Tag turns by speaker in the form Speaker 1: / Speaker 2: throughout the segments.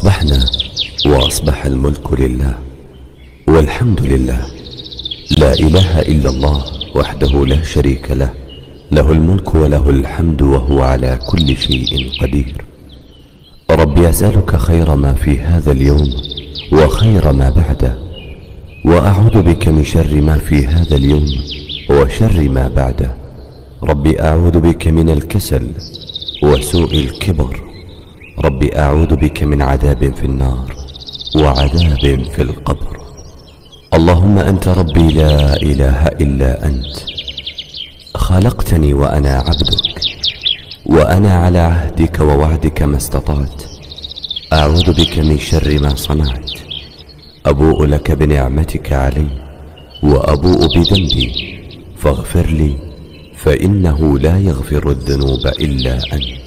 Speaker 1: أصبحنا وأصبح الملك لله والحمد لله لا إله إلا الله وحده لا شريك له له الملك وله الحمد وهو على كل شيء قدير رب أسألك خير ما في هذا اليوم وخير ما بعده وأعوذ بك من شر ما في هذا اليوم وشر ما بعده رب أعوذ بك من الكسل وسوء الكبر رب أعوذ بك من عذاب في النار وعذاب في القبر اللهم أنت ربي لا إله إلا أنت خلقتني وأنا عبدك وأنا على عهدك ووعدك ما استطعت أعوذ بك من شر ما صنعت أبوء لك بنعمتك علي وأبوء بذنبي فاغفر لي فإنه لا يغفر الذنوب إلا أنت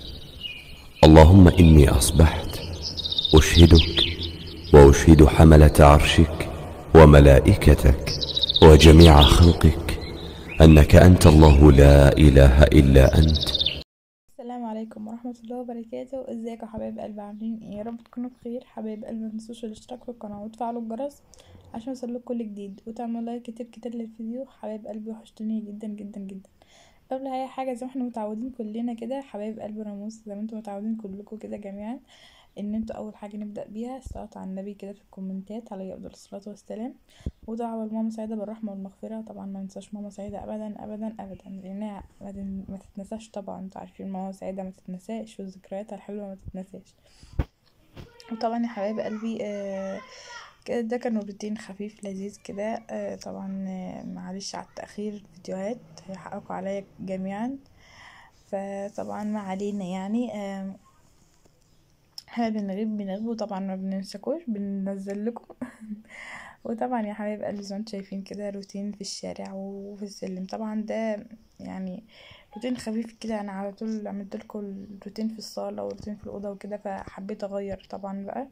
Speaker 1: اللهم إني أصبحت أشهدك وأشهد حملة عرشك وملائكتك وجميع خلقك أنك أنت الله لا إله إلا أنت
Speaker 2: السلام عليكم ورحمة الله وبركاته ازيكم يا حبايب قلبي عاملين ايه يا رب تكونوا بخير حبايب قلبي متنسوش الاشتراك في القناة وتفعلوا الجرس عشان يوصلكوا كل جديد وتعملوا لايك كتير كتير للفيديو حبايب قلبي وحشتوني جدا جدا جدا قبل اي حاجة زي ما احنا متعودين كلنا كده حبايب قلبي راموس زي ما انتم متعودين كلكم كده جميعا ان انتوا اول حاجة نبدأ بيها الصلاة على النبي كده في الكومنتات عليه افضل الصلاة والسلام ودعوة لماما سعيدة بالرحمة والمغفرة طبعا ما ننساش ماما سعيدة ابدا ابدا ابدا لانها ما تن- ما تتنساش طبعا انتوا عارفين ماما سعيدة ما تتنساش وذكرياتها الحلوة ما تتنساش وطبعا يا حبايب قلبي آه كده ده كان روتين خفيف لذيذ كده آه طبعا آه معلش على التأخير الفيديوهات حقكوا عليا جميعا فطبعا ما علينا يعني آه احنا بنغيب بنغيب وطبعا ما بننساكوش بننزل لكم وطبعا يا حبايب قلبي زي ما انتوا شايفين كده روتين في الشارع وفي السلم طبعا ده يعني روتين خفيف كده انا على طول عملت لكم الروتين في الصاله والروتين في الاوضه وكده فحبيت اغير طبعا بقى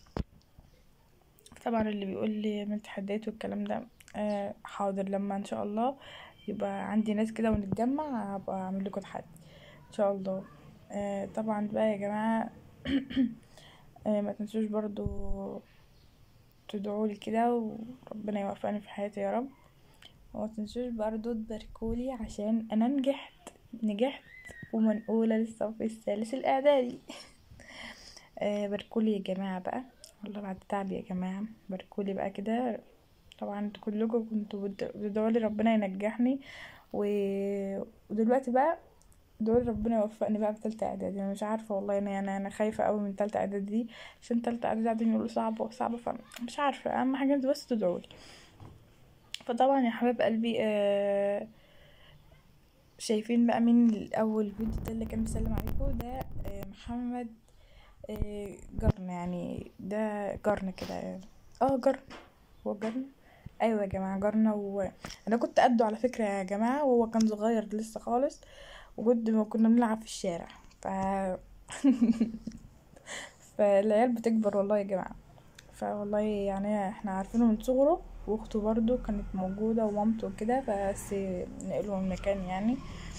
Speaker 2: طبعا اللي بيقول لي من تحديات والكلام ده آه حاضر لما ان شاء الله يبقى عندي ناس كده ونتجمع هبقى اعمل لكم تحدي ان شاء الله آه طبعا بقى يا جماعه آه ما تنسوش برضو تدعولي كده وربنا يوفقني في حياتي يا رب وما تنسوش برضو تباركولي عشان انا نجحت نجحت ومنقولة للصف الثالث الاعدادي آه باركولي يا جماعة بقى والله بعد تعب يا جماعة باركولي بقى كده طبعا انتوا كلكم كنتوا بت- بتدعولي ربنا ينجحني و... ودلوقتي بقى دول ربنا يوفقني بقى في تالتة اعدادي انا مش عارفه والله انا انا, أنا خايفه قوي من تالتة اعدادي دي عشان تالتة اعدادي قاعدين يقولوا صعبه وصعبه فمش عارفه اهم حاجه انتوا بس تدعولي فطبعا يا حبايب قلبي آه شايفين بقى مين الاول فيديو ده اللي كان بيسلم عليكم ده آه محمد آه جرن يعني ده جرن كده اه جرن هو جرن ايوه يا جماعه جرن وانا كنت قده على فكره يا جماعه وهو كان صغير لسه خالص وكنت ما كنا بنلعب في الشارع ف فالعيال بتكبر والله يا جماعه فوالله يعني احنا عارفينه من صغره واخته برضو كانت موجودة ومامته وكده بس نقلوا من مكان يعني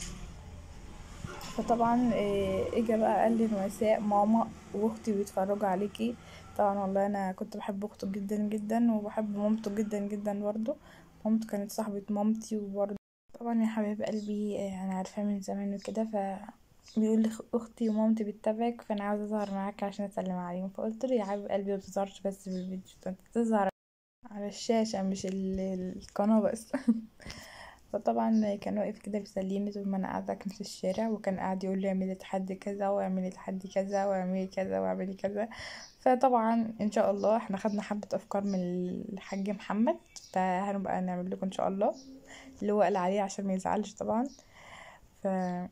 Speaker 2: فطبعا إيه، اجا بقى قال لي المساء ماما واختي بيتفرجوا عليكي طبعا والله انا كنت بحب اخته جدا جدا وبحب مامته جدا جدا برضو مامته كانت صاحبة مامتي وبرضو طبعا يا حبيب قلبي إيه، انا عارفاه من زمان وكده ف بيقول لي اختي ومامتي بتتابعك فانا عاوزه اظهر معاك عشان اسلم عليهم فقلت له يا حبيب قلبي ما بتظهرش بس في الفيديو انت تظهر على الشاشة مش ال- القناة بس فطبعا كان واقف كده بيسليني طول ما انا قاعدة في الشارع وكان قاعد يقول لي اعملي تحدي كذا واعملي تحدي كذا واعملي كذا واعملي كذا فطبعا ان شاء الله احنا خدنا حبة افكار من الحاج محمد فهنبقى نعمل لكم ان شاء الله اللي هو قال عليه عشان ما يزعلش طبعا ف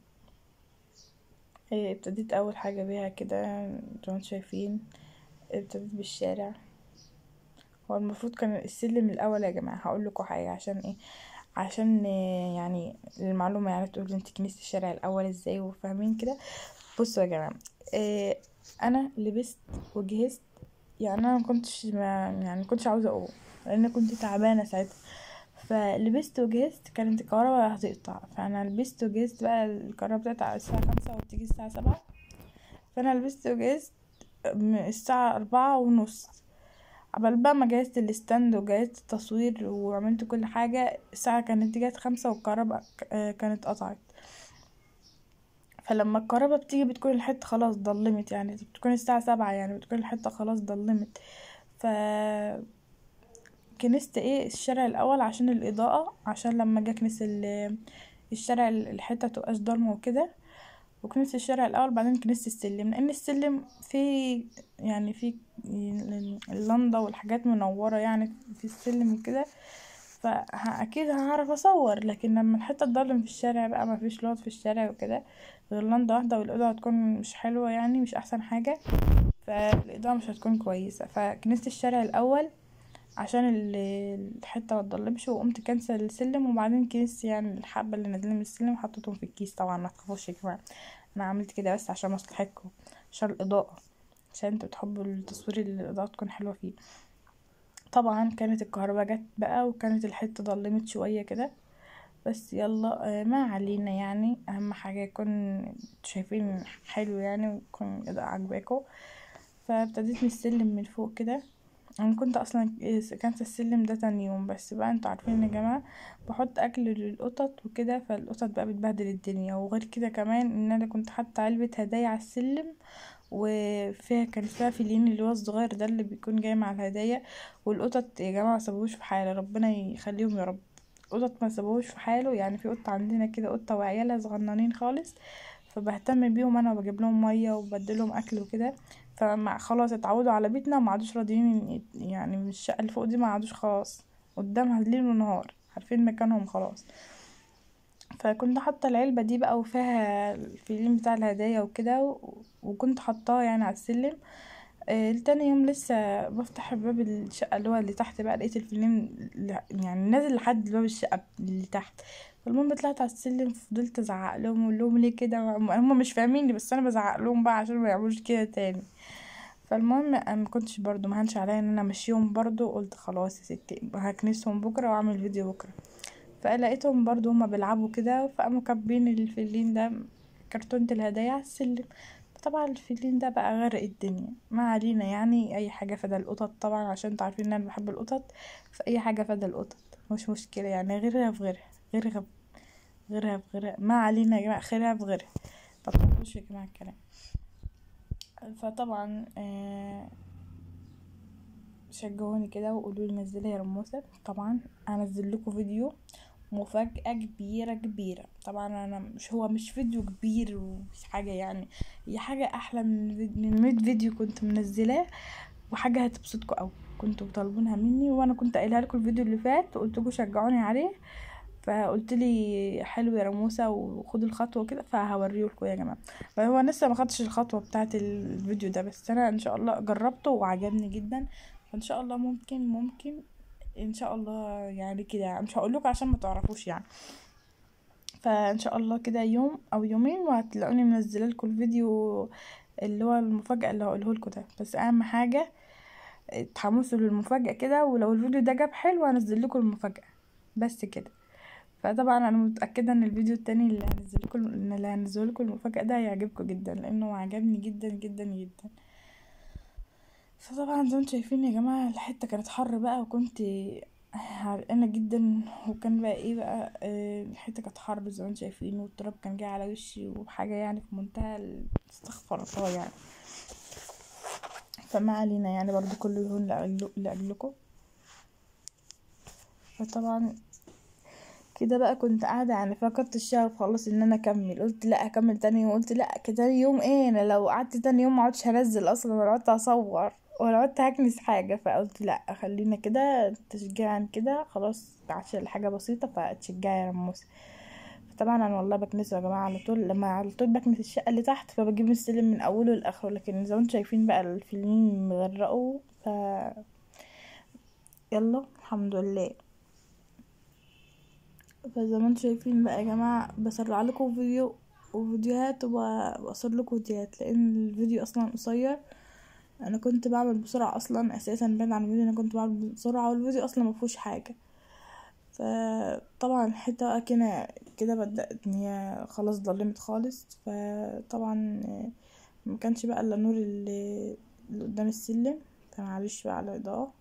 Speaker 2: إيه، ابتديت اول حاجة بيها كده زي ما انتم شايفين ابتديت بالشارع هو المفروض كان السلم الاول يا جماعه هقول لكم حاجه عشان ايه عشان آه، يعني المعلومه يعني تقولوا انت كنيسه الشارع الاول ازاي وفاهمين كده بصوا يا جماعه آه، انا لبست وجهزت يعني انا ما كنتش ما يعني ما كنتش عاوزه اقوم لان كنت تعبانه ساعتها فلبست وجهزت كانت الكهرباء هتقطع فانا لبست وجهزت بقى الكهرباء بتاعت على الساعه خمسة وبتيجي الساعه سبعة فانا لبست وجهزت م- الساعة أربعة ونص عبال بقى ما جهزت الستاند وجهزت التصوير وعملت كل حاجة الساعة كانت جت خمسة والكهرباء ك- آه كانت قطعت فلما الكهرباء بتيجي بتكون الحتة خلاص ضلمت يعني بتكون الساعة سبعة يعني بتكون الحتة خلاص ضلمت ف كنست ايه الشارع الاول عشان الاضاءة عشان لما اجي اكنس ال- الشارع ال- الحتة متبقاش ضلمة وكده وكنست الشارع الاول بعدين كنست السلم لان السلم فيه يعني فيه اللنضة والحاجات منورة يعني في السلم وكده فاكيد هعرف اصور لكن لما الحته تضلم في الشارع بقى ما فيش لوط في الشارع وكده غير لنضة واحده والاضاءه هتكون مش حلوه يعني مش احسن حاجه فالاضاءه مش هتكون كويسه فكنست الشارع الاول عشان ال- الحته ما تضلمش وقمت كنسل السلم وبعدين كنست يعني الحبه اللي نازلين من السلم حطيتهم في الكيس طبعا ما تخافوش يا جماعه انا عملت كده بس عشان مصلحتكم عشان الاضاءه عشان انتوا بتحبوا التصوير اللي الاضاءه تكون حلوه فيه طبعا كانت الكهرباء جت بقى وكانت الحته ضلمت شويه كده بس يلا آه، ما علينا يعني اهم حاجه يكون شايفين حلو يعني ويكون الاضاءه عجباكم فابتديت من السلم من فوق كده انا كنت اصلا كانت السلم ده تاني يوم بس بقى انتوا عارفين يا جماعه بحط اكل للقطط وكده فالقطط بقى بتبهدل الدنيا وغير كده كمان ان انا كنت حاطه علبه هدايا على السلم وفيها كان فيها فيلين اللي هو الصغير ده اللي بيكون جاي مع الهدايا والقطط يا جماعه ما سابوهوش في حاله ربنا يخليهم يا رب القطط ما سابوهوش في حاله يعني في قطه عندنا كده قطه وعيالها صغننين خالص فبهتم بيهم انا وبجيب لهم ميه وبديلهم اكل وكده فمع خلاص اتعودوا على بيتنا وما عادوش راضيين ي- يعني من الشقه اللي فوق دي ما عادوش خلاص قدامها ليل ونهار عارفين مكانهم خلاص فكنت حاطه العلبه دي بقى وفيها الفيلين بتاع الهدايا وكده و- وكنت حطاه يعني على السلم آه، تاني يوم لسه بفتح باب الشقة اللي هو اللي تحت بقى لقيت الفيلم ل- يعني نازل لحد باب الشقة اللي تحت فالمهم طلعت على السلم فضلت ازعق لهم واقول لهم ليه كده هم مش فاهميني بس انا بزعق لهم بقى عشان ما يعملوش كده تاني فالمهم انا ما كنتش برضو ما هنش عليا ان انا امشيهم برضو قلت خلاص يا ستي هكنسهم بكره واعمل فيديو بكره فلقيتهم برضو هما بيلعبوا كده فقاموا كاتبين الفيلين ده كرتونة الهدايا على السلم طبعا الفيلين ده بقى غرق الدنيا ما علينا يعني اي حاجه فدا القطط طبعا عشان انتوا عارفين ان انا بحب القطط فاي حاجه فدا القطط مش مشكله يعني غيرها في غيرها غيرها في غيرها في غيرها ما علينا يا جماعه خيرها في غيرها ما تقولوش يا جماعه الكلام فطبعا آه شجعوني كده وقولوا لي نزلي يا رموسة طبعا هنزل لكم فيديو مفاجأة كبيرة كبيرة طبعا انا مش هو مش فيديو كبير ومش حاجة يعني هي حاجة احلى من فيديو من 100 فيديو كنت منزلاه وحاجة هتبسطكم اوي كنتوا طالبينها مني وانا كنت قايلها لكم الفيديو اللي فات وقلت لكم شجعوني عليه فقلت لي حلو يا رموسة وخدوا الخطوة كده فهوريه لكم يا جماعة فهو لسه ما خدتش الخطوة بتاعة الفيديو ده بس انا ان شاء الله جربته وعجبني جدا فان شاء الله ممكن ممكن ان شاء الله يعني كده مش هقول لكم عشان ما تعرفوش يعني فان شاء الله كده يوم او يومين وهتلاقوني منزله لكم الفيديو اللي هو المفاجاه اللي هقوله لكم ده بس اهم حاجه اتحمسوا للمفاجاه كده ولو الفيديو ده جاب حلو هنزل لكم المفاجاه بس كده فطبعا انا متاكده ان الفيديو التاني اللي هنزل لكم اللي هنزله لكم المفاجاه ده هيعجبكم جدا لانه عجبني جدا جدا جدا فطبعا زي ما انتم شايفين يا جماعه الحته كانت حر بقى وكنت عرقانه جدا وكان بقى ايه بقى آه، الحته كانت حر زي ما انتم شايفين والتراب كان جاي على وشي وحاجه يعني في منتهى ال- استغفر الله يعني فما علينا يعني برضو كله يهون لأجل- لاجلكم فطبعا كده بقى كنت قاعدة يعني فقدت الشغف خلاص ان انا اكمل قلت لا اكمل تاني يوم قلت لا تاني يوم ايه انا لو قعدت تاني يوم ما عدتش هنزل اصلا ولا قعدت اصور ولا قعدت هكنس حاجة فقلت لا خلينا كده تشجيعا كده خلاص عشان حاجة بسيطة فتشجعي يا رموس طبعا انا والله بكنسه يا جماعه على طول لما على طول بكنس الشقه اللي تحت فبجيب السلم من اوله لاخره لكن زي ما انتم شايفين بقى الفيلين مغرقوا ف يلا الحمد لله فزي ما انتم شايفين بقى يا جماعه بسرع لكم فيديو وفيديوهات وبقصر لكم فيديوهات لان الفيديو اصلا قصير انا كنت بعمل بسرعه اصلا اساسا بعيد عن الفيديو انا كنت بعمل بسرعه والفيديو اصلا ما فيهوش حاجه فطبعا الحته بقى كده كده بدات ان هي خلاص ضلمت خالص فطبعا ما كانش بقى الا نور ال- اللي قدام السلم فمعلش بقى على الاضاءة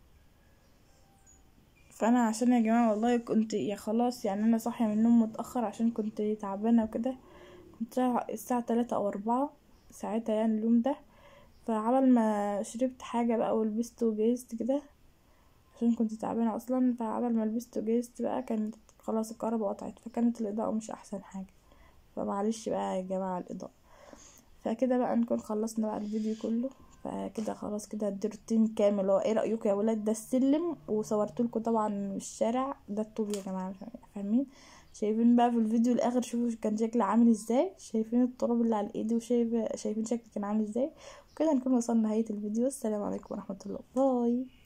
Speaker 2: فانا عشان يا جماعة والله كنت يا خلاص يعني انا صاحية من النوم متأخر عشان كنت تعبانة وكده كنت الساعة تلاتة او اربعة ساعتها يعني اليوم ده فعبل ما شربت حاجة بقى ولبست وجهزت كده عشان كنت تعبانة اصلا فعبل ما لبست وجهزت بقى كانت خلاص الكهرباء قطعت فكانت الاضاءة مش احسن حاجة فمعلش بقى يا جماعة الاضاءة فكده بقى نكون خلصنا بقى الفيديو كله فكده خلاص كده الديرتين كامل هو ايه رأيكم يا ولاد ده السلم وصورت لكم طبعا الشارع ده الطوب يا جماعة فاهمين شايفين بقى في الفيديو الاخر شوفوا كان شكلي عامل ازاي شايفين التراب اللي على ايدي وشايف شايفين شكلي كان عامل ازاي وكده نكون وصلنا نهاية الفيديو السلام عليكم ورحمة الله باي